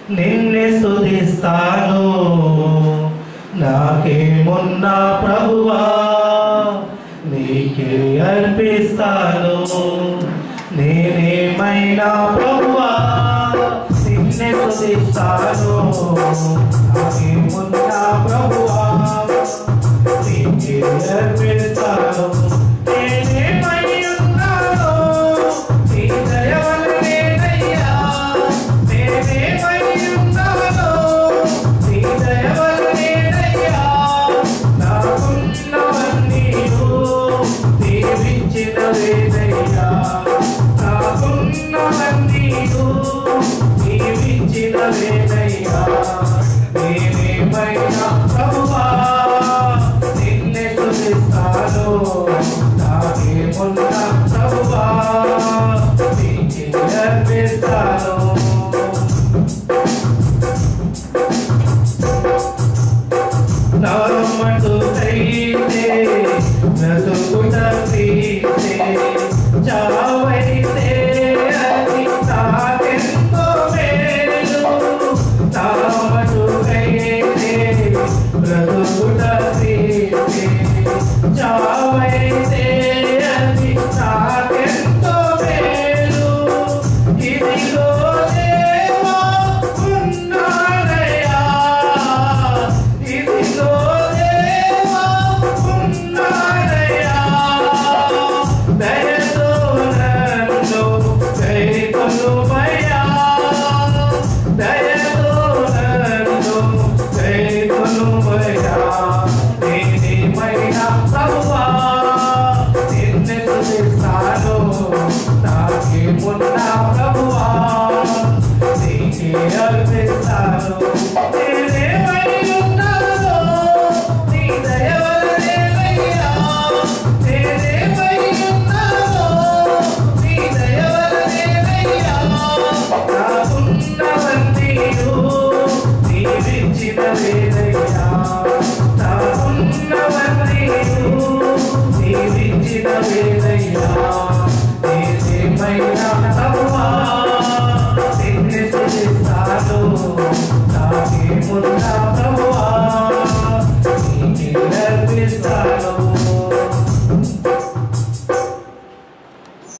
నిన్నే స్తుతిస్తాను నాకేమున్నా ప్రభువా నీకే అర్పిస్తాను నేనేమైనా ప్రభువా నిన్నే స్తుతిస్తాను నాకేమున్నా ప్రభువా నీకే అర్పిస్తాను నేనేమై ఉన్నానో నీ దయ వల్లనేనయ్యా నేనేమై ఉన్నానో నీ దయ వల్లనేనయ్యా నాకున్నవన్నీ దీవించినవేనయ్యా నాకున్నవన్నీ దీవించినవేనయ్యా నేనేమైనా ప్రభువా నిన్నే స్తుతిస్తాను నాకేమున్నా ప్రభువా నీకే అర్పిస్తాను నామటు అయితే బ్రతుకుట ప్రీతే చావైతే అది నాకెంతో మేలు నామటు అయితే బ్రతుకుట ప్రీతే చావైతే అది నాకెంతో మేలు ఇదిగో దేవా ఉన్నాడయ్యా ఇదిగో దేవా ఉన్నాడయ్యా దయతో నన్ను కైకొనుమయ్యా దయతో నన్ను కైకొనుమయ్యా నేనేమైనా ప్రభువా నిన్నే స్తుతిస్తాను నాకేమున్నా ప్రభువా నీకే అర్పిస్తాను నేనేమైనా